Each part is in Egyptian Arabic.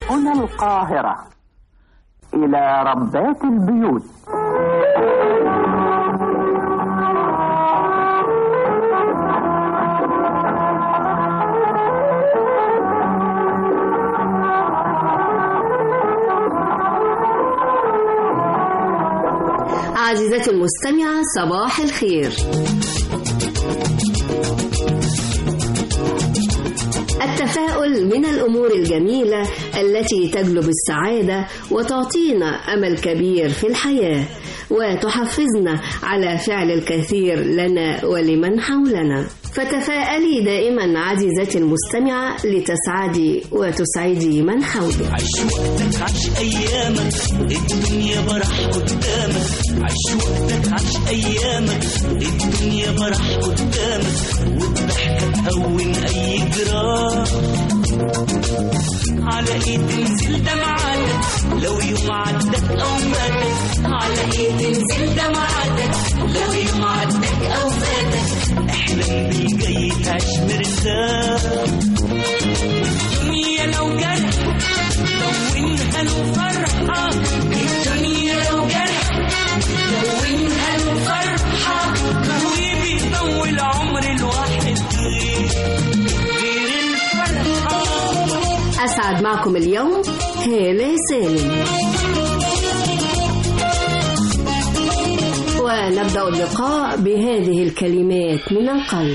هنا القاهرة إلى ربات البيوت عزيزتي المستمعة صباح الخير التفاؤل من الأمور الجميلة التي تجلب السعادة وتعطينا أمل كبير في الحياة وتحفزنا على فعل الكثير لنا ولمن حولنا فتفائلي دائما عزيزتي المستمعة لتسعدي وتسعدي من حولك عيش وقتك عيش ايامك الدنيا برح قدامك عيش وقتك عيش ايامك الدنيا برح قدامك والضحكة تهون اي جراح على ايد تنزل دمعاتك لو يوم عدك او فاتك على ايد تنزل دمعاتك لو يوم عدك او فاتك احلم بالجاي تعيش مرتاح الدنيا لو جرح لونها له فرحة الدنيا لو جرح لونها له فرحة هو بيطول عمر الواحد غير غير الفرحة أسعد معكم اليوم هالة سالم ونبدأ اللقاء بهذه الكلمات من القلب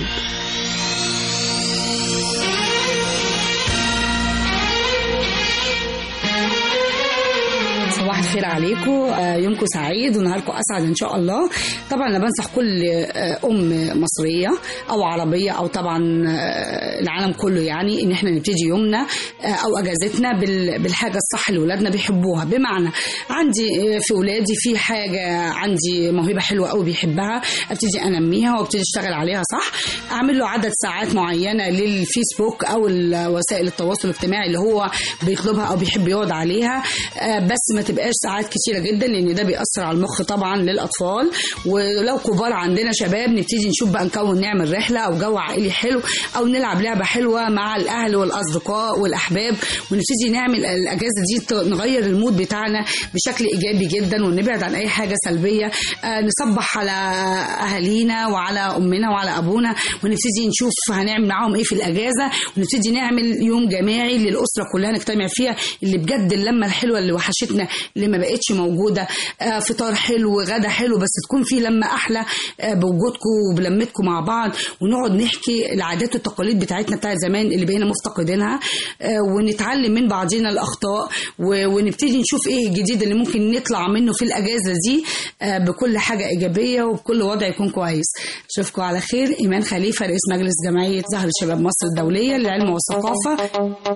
صباح الخير عليكم آه، يومكم سعيد ونهاركم اسعد ان شاء الله طبعا انا بنصح كل آه، ام مصريه او عربيه او طبعا آه، العالم كله يعني ان احنا نبتدي يومنا آه، او اجازتنا بال- بالحاجه الصح اللي ولادنا بيحبوها بمعنى عندي آه، في ولادي في حاجه عندي موهبه حلوه قوي بيحبها ابتدي انميها وابتدي اشتغل عليها صح اعمل له عدد ساعات معينه للفيسبوك او ال- وسائل التواصل الاجتماعي اللي هو بيطلبها او بيحب يقعد عليها آه، بس ما تبقاش ساعات كتيره جدا لان ده بيأثر على المخ طبعا للاطفال ولو كبار عندنا شباب نبتدي نشوف بقى نكون نعمل رحله او جو عائلي حلو او نلعب لعبه حلوه مع الاهل والاصدقاء والاحباب ونبتدي نعمل الاجازه دي ت- نغير المود بتاعنا بشكل ايجابي جدا ونبعد عن اي حاجه سلبيه آه، نصبح على اهالينا وعلى امنا وعلى ابونا ونبتدي نشوف هنعمل معاهم ايه في الاجازه ونبتدي نعمل يوم جماعي للاسره كلها نجتمع فيها اللي بجد اللمه الحلوه اللي وحشتنا اللي ما بقتش موجوده آه، فطار حلو غدا حلو بس تكون في لمه احلى آه، بوجودكم وبلمتكم مع بعض ونقعد نحكي العادات والتقاليد بتاعتنا بتاعت زمان اللي بقينا مفتقدينها آه، ونتعلم من بعضنا الاخطاء و- ونبتدي نشوف ايه الجديد اللي ممكن نطلع منه في الاجازه دي آه، بكل حاجه ايجابيه وبكل وضع يكون كويس اشوفكم على خير ايمان خليفه رئيس مجلس جمعيه زهر شباب مصر الدوليه للعلم والثقافه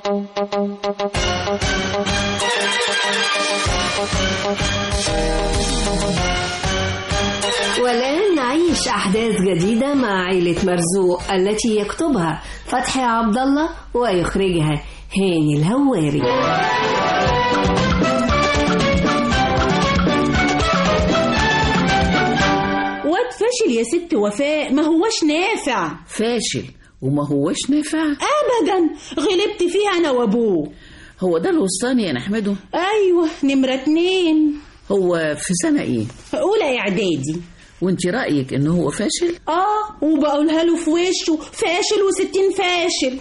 والآن نعيش أحداث جديدة مع عائلة مرزوق التي يكتبها فتحي عبد الله ويخرجها هاني الهواري واد فاشل يا ست وفاء ما هوش نافع فاشل وما هوش نافع ابدا غلبت فيها انا وابوه هو ده الوسطاني يا نحمده ايوه نمرة اتنين هو في سنة ايه اولى اعدادي وانت رأيك ان هو فاشل اه وبقولها له في وشه فاشل وستين فاشل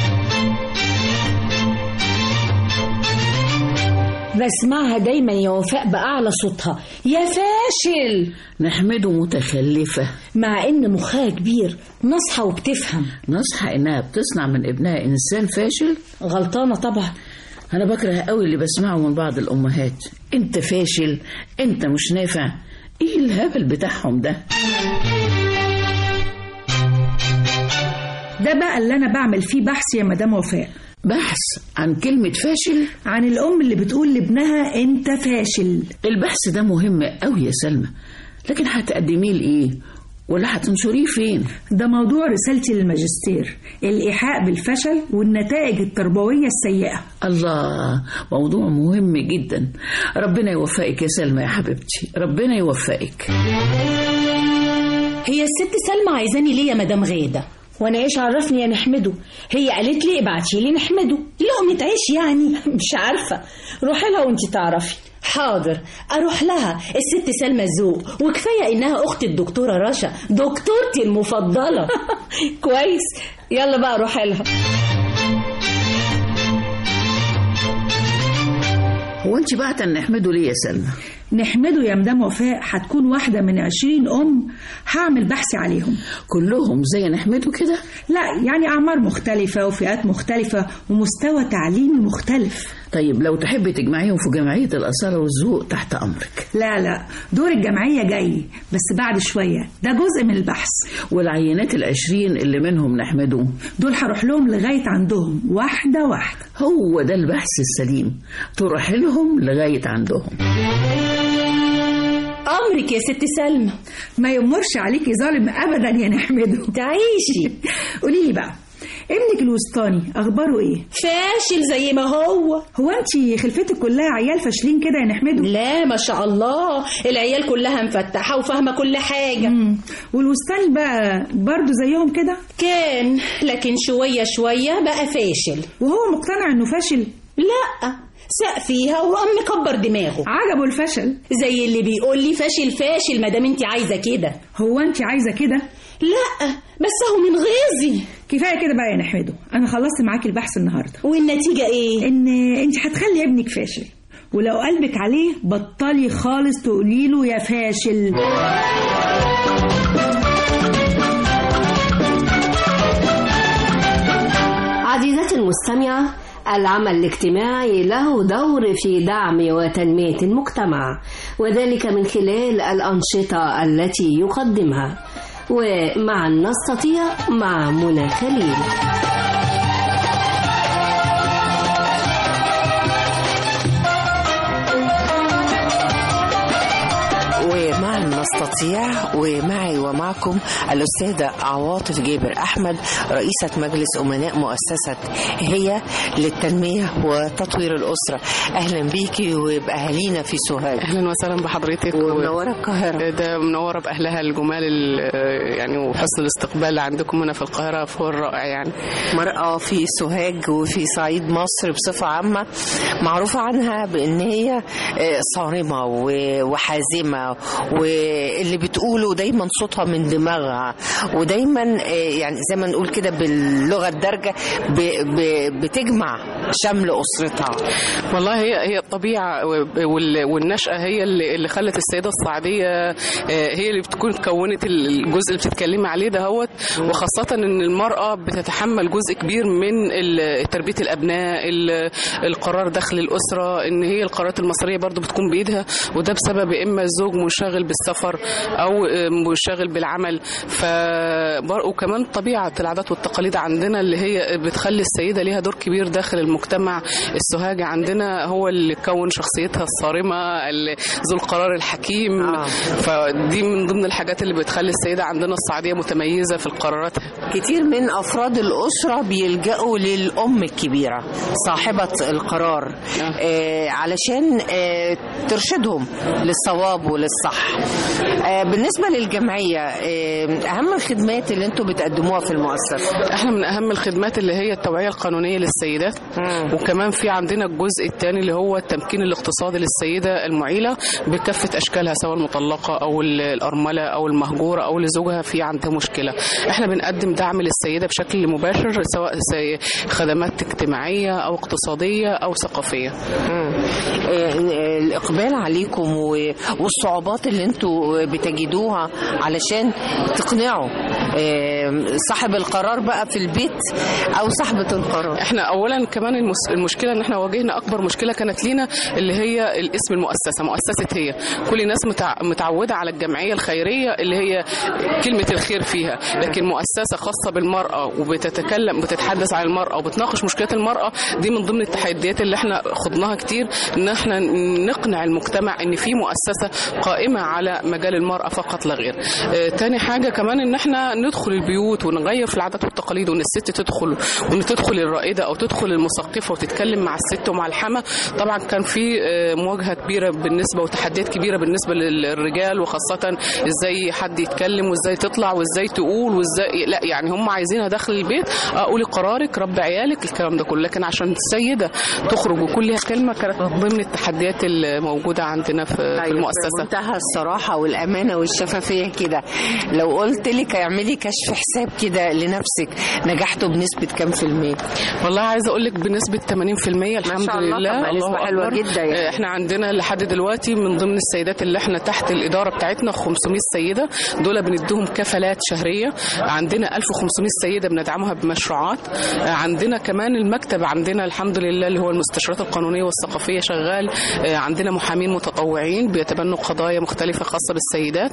بسمعها دايما يا وفاء بأعلى صوتها يا فاشل نحمده متخلفة مع ان مخها كبير نصحى وبتفهم نصحى انها بتصنع من ابنها انسان فاشل غلطانة طبعا انا بكره قوي اللي بسمعه من بعض الامهات انت فاشل انت مش نافع ايه الهبل بتاعهم ده ده بقى اللي انا بعمل فيه بحث يا مدام وفاء بحث عن كلمة فاشل عن الام اللي بتقول لابنها انت فاشل البحث ده مهم قوي يا سلمى لكن هتقدميه لايه ولا هتنشريه فين ده موضوع رسالتي للماجستير الإيحاء بالفشل والنتائج التربوية السيئة الله موضوع مهم جدا ربنا يوفقك يا سلمى يا حبيبتي ربنا يوفقك هي الست سلمى عايزاني ليه يا مدام غادة وانا ايش عرفني يا نحمده هي قالت لي ابعتي لي نحمده لقمة عيش يعني مش عارفه روحي لها وانت تعرفي حاضر اروح لها الست سلمى الذوق وكفايه انها اخت الدكتوره رشا دكتورتي المفضله كويس يلا بقى روحي لها هو انت بعت نحمده ليه يا سلمى نحمده يا مدام وفاء هتكون واحدة من عشرين أم هعمل بحث عليهم كلهم زي نحمده كده لا يعني أعمار مختلفة وفئات مختلفة ومستوى تعليمي مختلف طيب لو تحبي تجمعيهم في جمعية الأصالة والذوق تحت أمرك لا لا دور الجمعية جاي بس بعد شوية ده جزء من البحث والعينات العشرين اللي منهم نحمده دول هروح لهم لغاية عندهم واحدة واحدة هو ده البحث السليم تروح لهم لغاية عندهم أمرك يا ست سلمى ما يمرش عليكي ظالم أبدا يا نحمده تعيشي قولي لي بقى ابنك الوسطاني أخباره إيه؟ فاشل زي ما هو هو أنت خلفتك كلها عيال فاشلين كده يا نحمده؟ لا ما شاء الله العيال كلها مفتحة وفاهمة كل حاجة مم. والوسطاني بقى برضه زيهم كده؟ كان لكن شوية شوية بقى فاشل وهو مقتنع إنه فاشل؟ لا سق فيها وقام مكبر دماغه عجبه الفشل زي اللي بيقول لي فاشل فاشل ما دام انت عايزه كده هو أنت عايزة كده؟ لا بس هو من غيظي كفاية كده بقى يا نحمده أنا خلصت معاكي البحث النهاردة والنتيجه ايه إن أنت هتخلي ابنك فاشل ولو قلبك عليه بطلي خالص تقولي له يا فاشل عزيزتي المستمعة العمل الاجتماعي له دور في دعم وتنمية المجتمع وذلك من خلال الأنشطة التي يقدمها ومعا نستطيع مع منى خليل ومع نستطيع ومعي ومعكم الأستاذة عواطف جابر أحمد رئيسة مجلس أمناء مؤسسة هي للتنمية وتطوير الأسرة أهلا بيكي وبأهالينا في سوهاج اهلا وسهلا بحضرتك ومنورة القاهرة ده منوره باهلها الجمال ال- يعني وحسن الاستقبال اللي عندكم هنا في القاهره فوق الرائع يعني مرأة في سوهاج وفي صعيد مصر بصفة عامة معروفة عنها بأن هي آه، صارمة و- وحازمة واللي بتقوله دايما صوتها من دماغها ودايما آه، يعني زي ما نقول كده باللغة الدارجة ب- ب- بتجمع شمل أسرتها والله هي هي الطبيعه وال- والنشاه هي اللي اللي خلت السيده الصعيديه آه، هي اللي بتكون كونت الجزء اللي بتتكلمي عليه دهوت وخاصه ان المراه بتتحمل جزء كبير من ال- تربيه الابناء ال- القرار داخل الاسره ان هي القرارات المصريه برضو بتكون بايدها وده بسبب اما الزوج منشغل بالسفر او آه، منشغل بالعمل ف وكمان طبيعه العادات والتقاليد عندنا اللي هي بتخلي السيده ليها دور كبير داخل المجتمع السوهاجي عندنا هو اللي كون شخصيتها الصارمه اللي ذو القرار الحكيم آه. فدي من ضمن الحاجات اللي بتخلي السيده عندنا الصعيديه متميزه في القرارات كتير من أفراد الأسرة بيلجأوا للأم الكبيرة صاحبة القرار آه علشان آه ترشدهم للصواب وللصح آه بالنسبة للجمعية آه أهم الخدمات اللي انتوا بتقدموها في المؤسسة احنا من اهم الخدمات اللي هي التوعيه القانونيه للسيدات مم. وكمان في عندنا الجزء الثاني اللي هو التمكين الاقتصادي للسيده المعيله بكافه اشكالها سواء المطلقه او ال- الارمله او المهجوره او لزوجها في عندها مشكله احنا بنقدم دعم للسيده بشكل مباشر سواء سي- خدمات اجتماعيه او اقتصاديه او ثقافيه مم. آه، الإقبال عليكم و- والصعوبات اللي انتوا بتجدوها علشان تقنعوا آه، صاحب القرار بقى في البيت أو صاحبة القرار احنا اولا كمان المس- المشكله ان احنا واجهنا اكبر مشكله كانت لينا اللي هي الاسم المؤسسه مؤسسه هي كل الناس متع- متعوده على الجمعيه الخيريه اللي هي كلمه الخير فيها لكن مؤسسه خاصه بالمراه وبتتكلم بتتحدث عن المراه وبتناقش مشكلات المراه دي من ضمن التحديات اللي احنا خضناها كتير ان احنا نقنع المجتمع ان في مؤسسه قائمه على مجال المراه فقط لا غير آه، تاني حاجه كمان ان احنا احنا ندخل البيوت ونغير في العادات والتقاليد وان الست تدخل وان تدخل الرائده او تدخل المثقفه وتتكلم مع الست ومع الحما طبعا كان في آه، مواجهه كبيره بالنسبه وتحديات كبيره بالنسبه للرجال وخاصه ازاي حد يتكلم وازاي تطلع وازاي تقول وازاي لا يعني هم عايزينها داخل البيت آه، قولي قرارك ربي عيالك الكلام ده كله لكن عشان السيده تخرج ويكون ليها كلمه كانت من ضمن التحديات الموجوده عندنا في, في المؤسسه منتهى الصراحة والأمانة والشفافية كده لو قلت لك اعملي كشف حساب كده لنفسك نجحتوا بنسبة كام في المية؟ والله عايزه اقول لك بنسبه 80% الحمد شاء الله، لله طبعا نسبة حلوة أكبر. جدا يعني. آه، احنا عندنا لحد دلوقتي من ضمن السيدات اللي احنا تحت الاداره بتاعتنا 500 سيده دول بنديهم كفالات شهريه عندنا 1500 سيده بندعمها بمشروعات آه، عندنا كمان المكتب عندنا الحمد لله اللي هو المستشارات القانونيه والثقافيه شغال آه، عندنا محامين متطوعين بيتبنوا قضايا مختلفه خاصه بالسيدات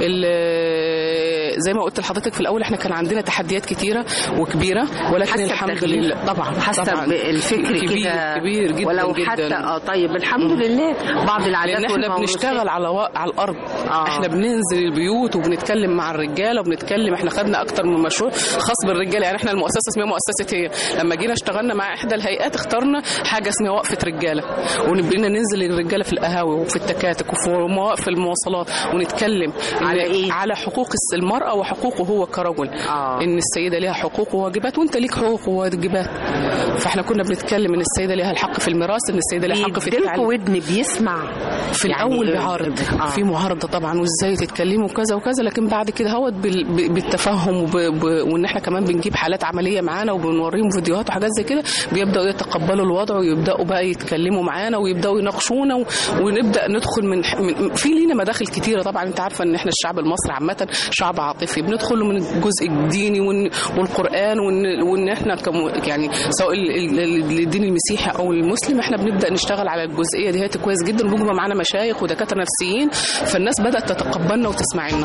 ال- زي ما قلت لحضرتك في الاول احنا كان عندنا تحديات كتيره وكبيره ولكن حاسة الحمد بتغيير؟ لله طبعا حاسة طبعا بالفكر كبير كده كبير جدا ولو جدا حتى اه طيب الحمد لله بعض العادات لان احنا والموروثات. بنشتغل على و... على الارض آه. آه. احنا بننزل البيوت وبنتكلم مع الرجاله وبنتكلم احنا خدنا اكتر من مشروع خاص بالرجاله يعني احنا المؤسسه اسمها مؤسسه هي لما جينا اشتغلنا مع احدى الهيئات اخترنا حاجه اسمها وقفه رجاله ونبقينا ننزل للرجاله في القهاوي وفي التكاتك وفي مواقف المواصلات ونتكلم على إن- إيه؟ على حقوق الس- المراه وحقوقه هو كرجل آه. ان السيده ليها حقوق وواجبات وانت ليك حقوق وواجبات فاحنا كنا بنتكلم ان السيده ليها الحق في الميراث ان السيده ليها حق في بيديلكوا التعليم ودن بيسمع في يعني الاول إيه؟ بيعارض آه. في معارضه طبعا وازاي تتكلموا وكذا وكذا لكن بعد كده هوت بال- ب- بالتفهم وب... ب... وان احنا كمان بنجيب حالات عمليه معانا وبنوريهم فيديوهات وحاجات زي كده بيبداوا يتقبلوا الوضع ويبداوا بقى يتكلموا معانا ويبداوا يناقشونا و... ونبدا ندخل من... من في لينا مداخل كتيره طبعا انت عارفه ان احنا الشعب المصري عامه شعب عاطفي بندخل له من الجزء الديني وإن... والقران وان وان احنا كم... يعني سواء ال- ال- ال- الدين المسيحي او المسلم احنا بنبدا نشتغل على الجزئيه دي كويس جدا وبيبقى معانا مشايخ ودكاتره نفسيين فالناس بدات تتقبلنا وتسمع لنا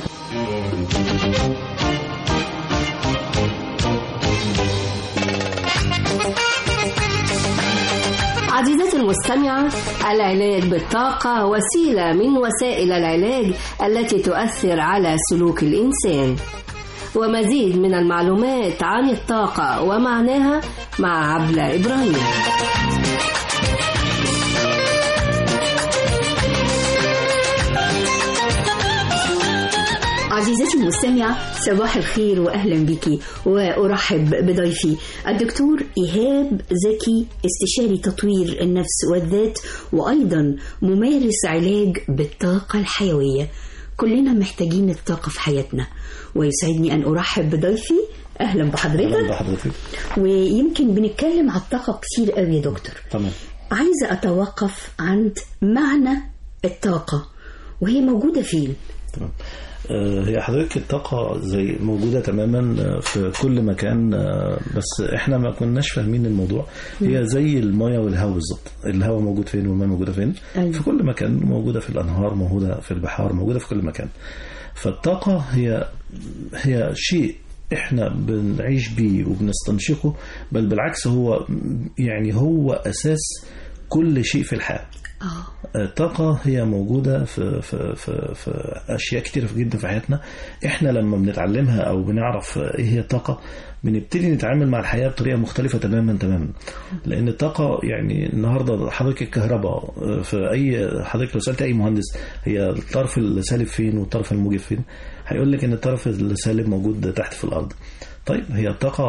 عزيزتي المستمعة العلاج بالطاقة وسيلة من وسائل العلاج التي تؤثر على سلوك الإنسان ومزيد من المعلومات عن الطاقة ومعناها مع عبلة إبراهيم عزيزتي المستمعة صباح الخير وأهلا بك وأرحب بضيفي الدكتور إيهاب زكي استشاري تطوير النفس والذات وأيضا ممارس علاج بالطاقة الحيوية كلنا محتاجين الطاقة في حياتنا ويسعدني أن أرحب بضيفي أهلا بحضرتك اهلا بحضرتك ويمكن بنتكلم على الطاقة كتير قوي يا دكتور تمام عايزة أتوقف عند معنى الطاقة وهي موجودة فين تمام آه، هي حضرتك الطاقة زي موجودة تماما آه، في كل مكان آه، بس احنا ما كناش فاهمين الموضوع هي زي المية والهواء بالظبط الهواء موجود فين والماء موجودة فين أيوة. في كل مكان موجودة في الأنهار موجودة في البحار موجودة في كل مكان فالطاقة هي هي شيء احنا بنعيش بيه وبنستنشقه بل بالعكس هو يعني هو أساس كل شيء في الحياة الطاقة هي موجودة في, في, في, في أشياء كتيرة جدا في حياتنا إحنا لما بنتعلمها أو بنعرف إيه هي الطاقة بنبتدي نتعامل مع الحياة بطريقة مختلفة تماما تماما لأن الطاقة يعني النهاردة حضرتك الكهرباء في أي حضرتك لو سألت أي مهندس هي الطرف السالب فين والطرف الموجب فين هيقول لك إن الطرف السالب موجود تحت في الأرض طيب هي الطاقة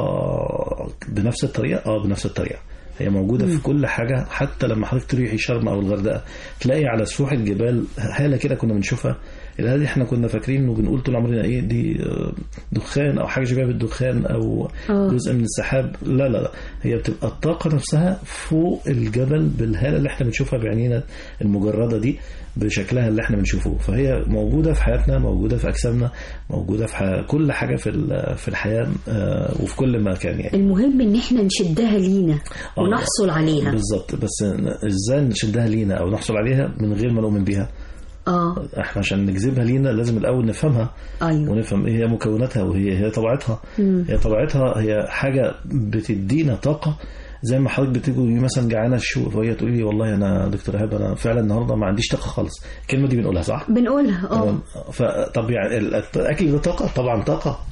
بنفس الطريقة اه بنفس الطريقة هي موجودة في كل حاجة حتى لما حضرتك تروحي شرم أو الغردقة تلاقي على سفوح الجبال هالة كده كنا بنشوفها الهالة دي احنا كنا فاكرين وبنقول طول عمرنا ايه دي آه، دخان أو حاجة شبيهة بالدخان أو آه. جزء من السحاب لا لا لا هي بتبقى الطاقة نفسها فوق الجبل بالهالة اللي احنا بنشوفها بعينينا المجردة دي بشكلها اللي احنا بنشوفه فهي موجودة في حياتنا موجودة في أجسامنا موجودة في ح- كل حاجة في ال- في الحياة آه، وفي كل مكان يعني المهم ان احنا نشدها لينا آه. ونحصل عليها بالظبط بس ازاي نشدها لينا او نحصل عليها من غير ما نؤمن بيها اه احنا عشان نجذبها لينا لازم الاول نفهمها ايوه ونفهم ايه هي مكوناتها وهي هي طبيعتها مم. هي طبيعتها هي حاجه بتدينا طاقه زي ما حضرتك بتيجي مثلا جعانه الشوق فهي تقول لي والله انا دكتور ايهاب انا فعلا النهارده ما عنديش طاقه خالص الكلمه دي بنقولها صح؟ بنقولها اه تمام فطب يعني ال- الاكل ده طاقه طبعا طاقه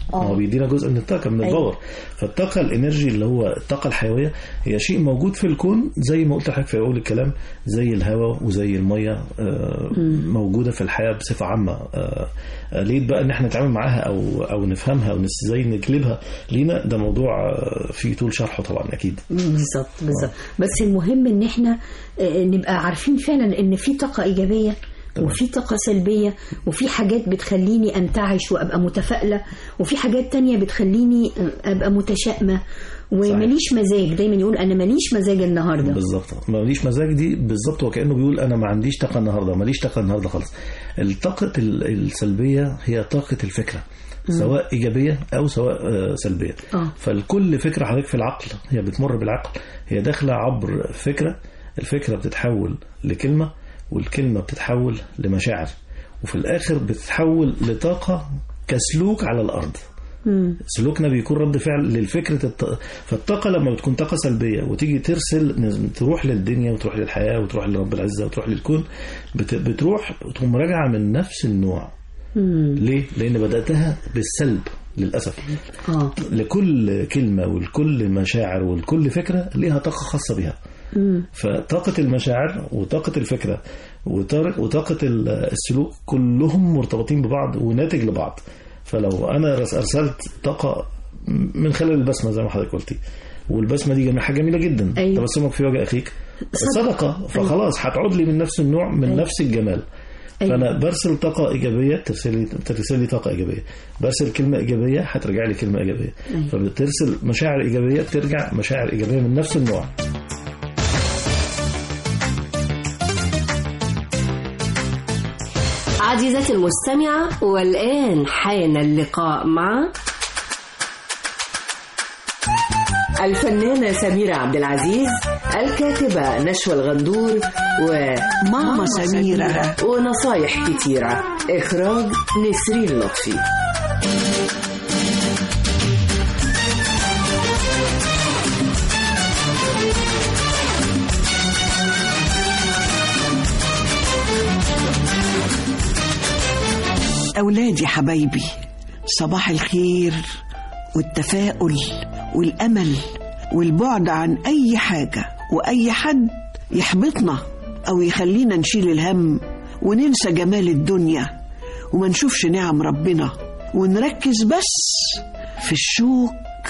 ما هو بيدينا جزء من الطاقه من أيوة. الباور فالطاقه الانرجي اللي هو الطاقه الحيويه هي شيء موجود في الكون زي ما قلت لحضرتك في اول الكلام زي الهواء وزي الميه آه، موجوده في الحياه بصفه عامه آه، آه، ليه بقى ان احنا نتعامل معاها او او نفهمها او نس- ازاي نجلبها لينا ده موضوع آه، فيه طول شرحه طبعا اكيد بالظبط بالظبط بس المهم ان احنا آه، نبقى عارفين فعلا ان في طاقه ايجابيه وفي طاقة سلبية وفي حاجات بتخليني أنتعش وأبقى متفائلة وفي حاجات تانية بتخليني أبقى متشائمة ومليش مزاج دايما يقول أنا ماليش مزاج النهاردة بالظبط ماليش مزاج دي بالظبط وكانه بيقول انا ما عنديش طاقه النهارده ماليش طاقه النهارده خالص الطاقه ال- السلبيه هي طاقه الفكره سواء ايجابيه او سواء آه، سلبيه آه. فالكل فكره حضرتك في العقل هي بتمر بالعقل هي داخله عبر فكره الفكره بتتحول لكلمه والكلمه بتتحول لمشاعر وفي الاخر بتتحول لطاقه كسلوك على الارض مم. سلوكنا بيكون رد فعل للفكرة الط... فالطاقة لما بتكون طاقة سلبية وتيجي ترسل تروح للدنيا وتروح للحياة وتروح لرب العزة وتروح للكون بت... بتروح وتقوم راجعة من نفس النوع مم. ليه؟ لأن بدأتها بالسلب للأسف آه. لكل كلمة ولكل مشاعر ولكل فكرة ليها طاقة خاصة بها مم. فطاقة المشاعر وطاقة الفكرة وطار- وطاقة ال- السلوك كلهم مرتبطين ببعض وناتج لبعض فلو أنا رس- أرسلت طاقة من خلال البسمة زي ما حضرتك قلتي والبسمة دي جميلة حاجة جميلة جدا أيوة. تبسمك في وجه أخيك صدقة فخلاص هتعود لي من نفس النوع من أيوة. نفس الجمال أيوة. فانا برسل طاقه ايجابيه ترسل لي ترسل لي طاقه ايجابيه برسل كلمه ايجابيه هترجع لي كلمه ايجابيه أيوة. فبترسل مشاعر ايجابيه ترجع مشاعر ايجابيه من نفس النوع عزيزتي المستمعة والآن حان اللقاء مع الفنانة سميرة عبد العزيز الكاتبة نشوى الغندور وماما سميرة ونصايح كتيرة إخراج نسرين لطفي أولادي حبايبي صباح الخير والتفاؤل والأمل والبعد عن أي حاجة وأي حد يحبطنا أو يخلينا نشيل الهم وننسى جمال الدنيا وما نشوفش نعم ربنا ونركز بس في الشوك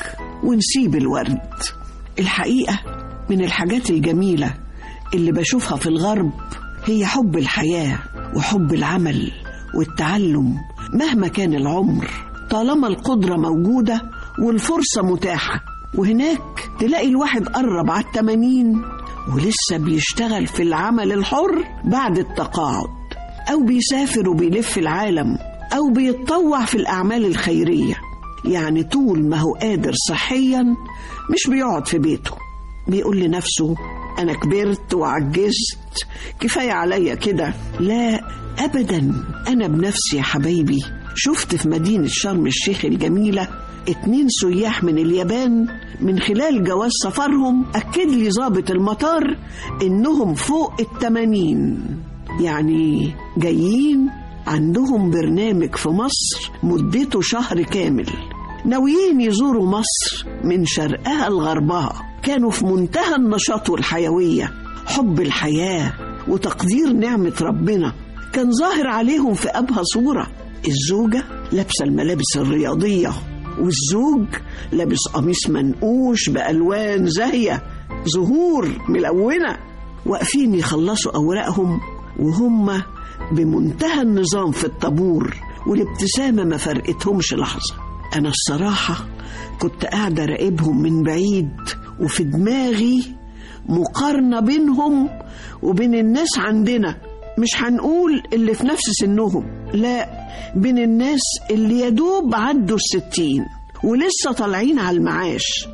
ونسيب الورد الحقيقة من الحاجات الجميلة اللي بشوفها في الغرب هي حب الحياة وحب العمل والتعلم مهما كان العمر طالما القدرة موجودة والفرصة متاحة وهناك تلاقي الواحد قرب على التمانين ولسه بيشتغل في العمل الحر بعد التقاعد أو بيسافر وبيلف العالم أو بيتطوع في الأعمال الخيرية يعني طول ما هو قادر صحيا مش بيقعد في بيته بيقول لنفسه أنا كبرت وعجزت كفاية عليا كده لا أبدا أنا بنفسي يا حبايبي شفت في مدينة شرم الشيخ الجميلة اتنين سياح من اليابان من خلال جواز سفرهم أكد لي ضابط المطار إنهم فوق التمانين يعني جايين عندهم برنامج في مصر مدته شهر كامل ناويين يزوروا مصر من شرقها لغربها كانوا في منتهى النشاط والحيوية حب الحياة وتقدير نعمة ربنا كان ظاهر عليهم في أبهى صورة الزوجة لابسة الملابس الرياضية والزوج لابس قميص منقوش بألوان زاهية زهور ملونة واقفين يخلصوا أوراقهم وهم بمنتهى النظام في الطابور والابتسامة ما فرقتهمش لحظة أنا الصراحة كنت قاعدة راقبهم من بعيد وفي دماغي مقارنة بينهم وبين الناس عندنا مش هنقول اللي في نفس سنهم لا بين الناس اللي يدوب عدوا الستين ولسه طالعين على المعاش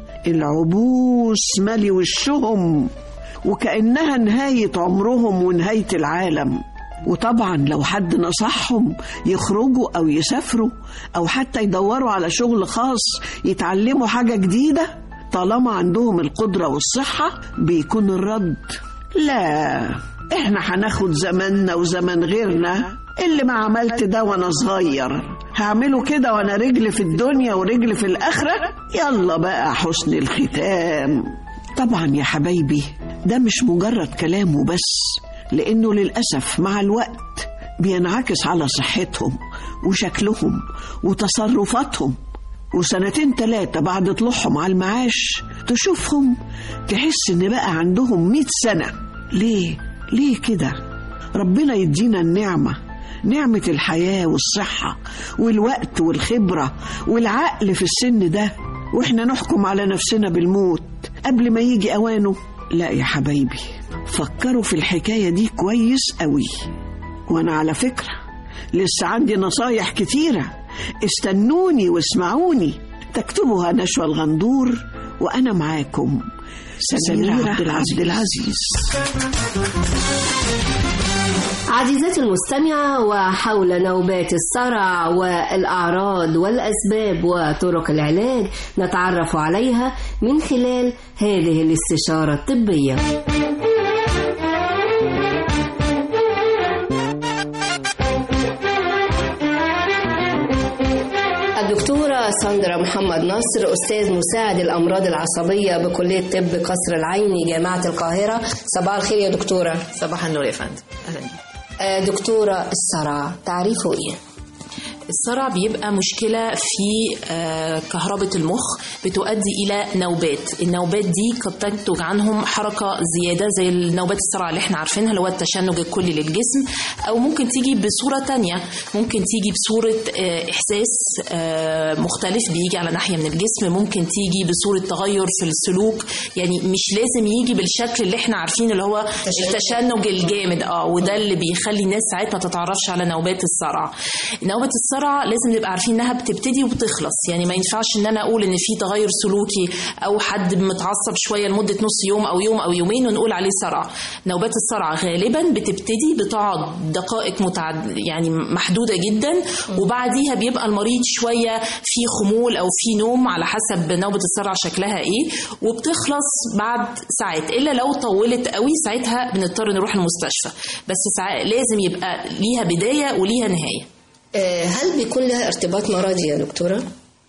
العبوس مالي وشهم وكأنها نهاية عمرهم ونهاية العالم وطبعا لو حد نصحهم يخرجوا أو يسافروا أو حتى يدوروا على شغل خاص يتعلموا حاجة جديدة طالما عندهم القدرة والصحة بيكون الرد لا احنا هناخد زماننا وزمن غيرنا اللي ما عملت ده وانا صغير هعمله كده وانا رجل في الدنيا ورجل في الاخره يلا بقى حسن الختام طبعا يا حبايبي ده مش مجرد كلام وبس لانه للاسف مع الوقت بينعكس على صحتهم وشكلهم وتصرفاتهم وسنتين تلاتة بعد طلوعهم على المعاش تشوفهم تحس ان بقى عندهم مئة سنة ليه؟ ليه كده؟ ربنا يدينا النعمة نعمة الحياة والصحة والوقت والخبرة والعقل في السن ده واحنا نحكم على نفسنا بالموت قبل ما يجي اوانه لا يا حبايبي فكروا في الحكاية دي كويس قوي وانا على فكرة لسه عندي نصايح كتيرة استنوني واسمعوني تكتبها نشوى الغندور وانا معاكم سميرة عبد العزيز, عبد العزيز. عزيزتي المستمعة وحول نوبات الصرع والأعراض والأسباب وطرق العلاج نتعرف عليها من خلال هذه الاستشارة الطبية الدكتورة ساندرا محمد نصر أستاذ مساعد الأمراض العصبية بكلية طب قصر العيني جامعة القاهرة صباح الخير يا دكتورة صباح النور يا فندم أهلا آه، دكتورة الصرع تعريفه إيه؟ الصرع بيبقى مشكلة في آه، كهربة المخ بتؤدي إلى نوبات النوبات دي قد تنتج عنهم حركة زيادة زي النوبات الصرع اللي احنا عارفينها اللي هو التشنج الكلي للجسم أو ممكن تيجي بصورة تانية ممكن تيجي بصورة آه، إحساس آه، مختلف بيجي على ناحية من الجسم ممكن تيجي بصورة تغير في السلوك يعني مش لازم يجي بالشكل اللي احنا عارفينه اللي هو التشنج الجامد اه وده اللي بيخلي الناس ساعات ما تتعرفش على نوبات الصرع نوبة الصرع لازم نبقى عارفين انها بتبتدي وبتخلص يعني ما ينفعش ان انا اقول ان في تغير سلوكي او حد متعصب شويه لمده نص يوم او يوم او يومين ونقول عليه صرع نوبات الصرع غالبا بتبتدي بتقعد دقائق متعد يعني محدوده جدا وبعديها بيبقى المريض شويه في خمول او في نوم على حسب نوبه الصرع شكلها ايه وبتخلص بعد ساعات الا لو طولت قوي ساعتها بنضطر نروح المستشفى بس ساعات لازم يبقى ليها بدايه وليها نهايه آه، هل بيكون لها ارتباط مرضي يا دكتورة؟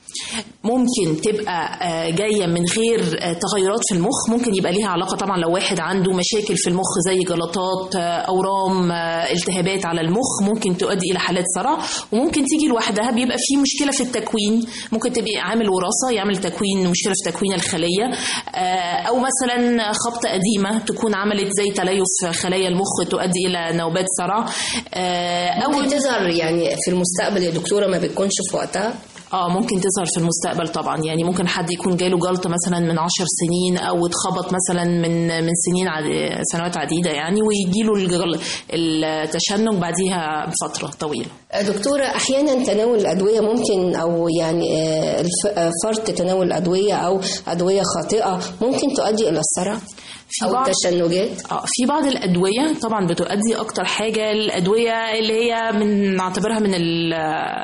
ممكن تبقى آه، جايه من غير آه، تغيرات في المخ ممكن يبقى ليها علاقه طبعا لو واحد عنده مشاكل في المخ زي جلطات آه، اورام آه، التهابات على المخ ممكن تؤدي الى حالات صرع وممكن تيجي لوحدها بيبقى في مشكله في التكوين ممكن تبقى عامل وراثه يعمل تكوين مشكله في تكوين الخليه آه، او مثلا خبطه قديمه تكون عملت زي تليف خلايا المخ تؤدي الى نوبات صرع آه، أو تظهر يعني في المستقبل يا دكتورة ما بتكونش في وقتها؟ اه ممكن تظهر في المستقبل طبعا يعني ممكن حد يكون جاله جلطه مثلا من عشر سنين او اتخبط مثلا من من سنين عد... سنوات عديده يعني ويجي له الجل... التشنج بعديها بفتره طويله دكتورة أحيانا تناول الأدوية ممكن أو يعني آه، الف- آه، فرط تناول الأدوية أو أدوية خاطئة ممكن تؤدي إلى الصرع في أو بعض- التشنجات اه في بعض الادويه طبعا بتؤدي اكتر حاجه الادويه اللي هي من نعتبرها من ال-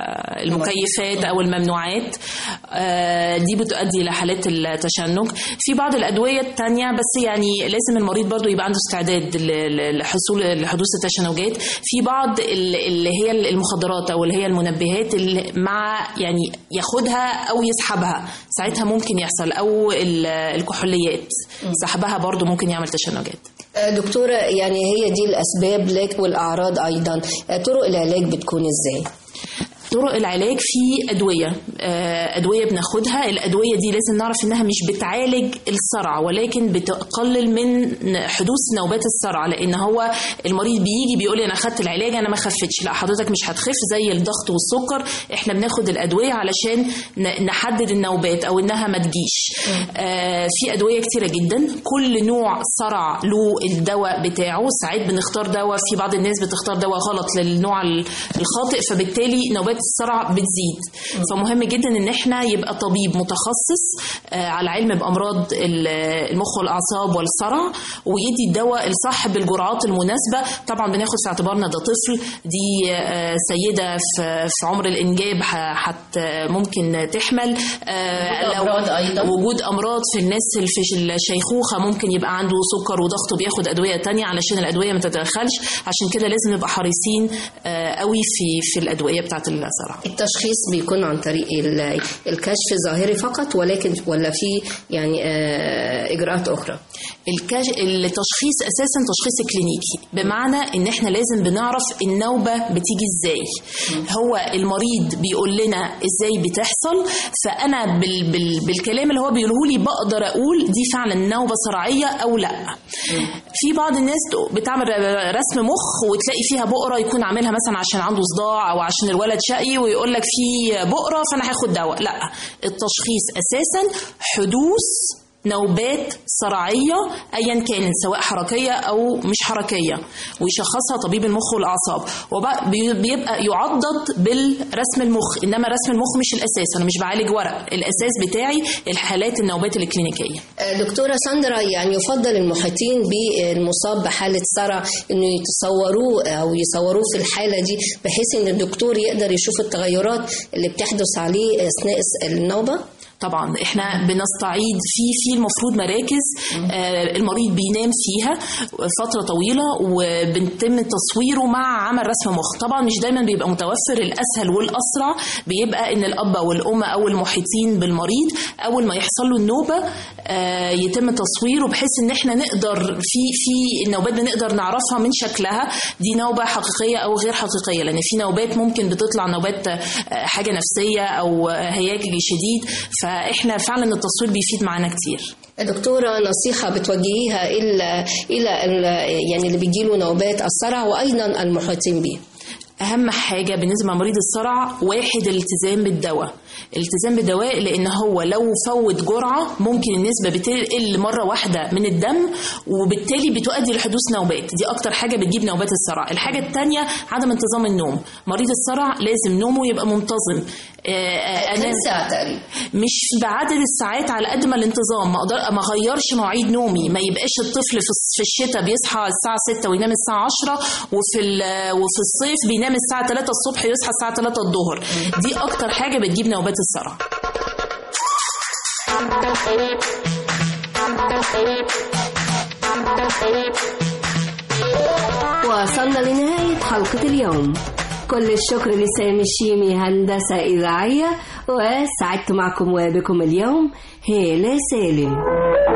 المكيفات او الممنوعات آه، دي بتؤدي الى حالات التشنج في بعض الادويه التانية بس يعني لازم المريض برضو يبقى عنده استعداد ل- ل- لحصول لحدوث التشنجات في بعض ال- اللي هي المخدرات او اللي هي المنبهات اللي مع يعني ياخدها او يسحبها ساعتها ممكن يحصل او ال- الكحوليات سحبها برضو ممكن يعمل تشنجات آه، دكتورة يعني هي دي الأسباب لك والأعراض أيضا آه، طرق العلاج بتكون إزاي؟ طرق العلاج في ادويه آه، ادويه بناخدها الادويه دي لازم نعرف انها مش بتعالج الصرع ولكن بتقلل من حدوث نوبات الصرع لان هو المريض بيجي بيقول لي انا اخدت العلاج انا ما خفتش لا حضرتك مش هتخف زي الضغط والسكر احنا بناخد الادويه علشان ن- نحدد النوبات او انها ما تجيش آه، في ادويه كتيره جدا كل نوع صرع له الدواء بتاعه ساعات بنختار دواء في بعض الناس بتختار دواء غلط للنوع ال- الخاطئ فبالتالي نوبات الصرع بتزيد فمهم جدا ان احنا يبقى طبيب متخصص آه، على علم بامراض ال- المخ والاعصاب والصرع ويدي الدواء الصح بالجرعات المناسبه طبعا بناخد في اعتبارنا ده طفل دي آه، سيده في في عمر الانجاب ح- حت ممكن تحمل آه، وجود أمراض أيضاً. وجود امراض في الناس اللي في الشيخوخه ممكن يبقى عنده سكر وضغط وبياخد ادويه تانية علشان الادويه ما تتدخلش عشان كده لازم نبقى حريصين آه، قوي في في الادويه بتاعت ال- صرع التشخيص بيكون عن طريق ال- الكشف الظاهري فقط ولكن ولا في يعني آه، اجراءات اخرى الكش... التشخيص اساسا تشخيص كلينيكي بمعنى ان احنا لازم بنعرف النوبه بتيجي ازاي هو المريض بيقول لنا ازاي بتحصل فانا بال... بال... بالكلام اللي هو بيقوله لي بقدر اقول دي فعلا نوبه صرعيه او لا في بعض الناس بتعمل رسم مخ وتلاقي فيها بقره يكون عاملها مثلا عشان عنده صداع او عشان الولد شقي ويقول لك في بقره فانا هاخد دواء لا التشخيص اساسا حدوث نوبات صرعية أيا كانت سواء حركية أو مش حركية ويشخصها طبيب المخ والأعصاب وبيبقى يعضد بالرسم المخ إنما رسم المخ مش الأساس أنا مش بعالج ورق الأساس بتاعي الحالات النوبات الكلينيكية آه، دكتورة ساندرا يعني يفضل المحيطين بالمصاب بحالة صرع انه يتصوروه او يصوروه في الحالة دي بحيث ان الدكتور يقدر يشوف التغيرات اللي بتحدث عليه اثناء النوبة طبعا احنا بنستعيد في في المفروض مراكز آه، المريض بينام فيها فتره طويله وبنتم تصويره مع عمل رسم مخ طبعا مش دايما بيبقى متوفر الاسهل والاسرع بيبقى ان الاب او الام او المحيطين بالمريض اول ما يحصل له النوبه آه، يتم تصويره بحيث ان احنا نقدر في في النوبات بنقدر نعرفها من شكلها دي نوبه حقيقيه او غير حقيقيه لان في نوبات ممكن بتطلع نوبات آه، حاجه نفسيه او هياج شديد فاحنا فعلا التصوير بيفيد معانا كتير دكتورة نصيحة بتوجهيها إلى إلى ال- يعني اللي بيجيله نوبات الصرع وأيضا المحيطين به اهم حاجه بالنسبه لمريض الصرع واحد الالتزام بالدواء الالتزام بالدواء لان هو لو فوت جرعه ممكن النسبه بتقل مره واحده من الدم وبالتالي بتؤدي لحدوث نوبات دي اكتر حاجه بتجيب نوبات الصرع الحاجه الثانيه عدم انتظام النوم مريض الصرع لازم نومه يبقى منتظم آه، آه، كم ساعة تقريبا؟ مش بعدد الساعات على قد ما الانتظام ما اقدر ما اغيرش مواعيد نومي ما يبقاش الطفل في الص- في الشتاء بيصحى الساعه 6 وينام الساعه 10 وفي ال- وفي الصيف بينام الساعه 3 الصبح يصحى الساعه 3 الظهر دي اكتر حاجه بتجيب نوبات الصرع وصلنا لنهاية حلقة اليوم كل الشكر لسامي الشيمي هندسة إذاعية وسعدت معكم وبكم اليوم هالة سالم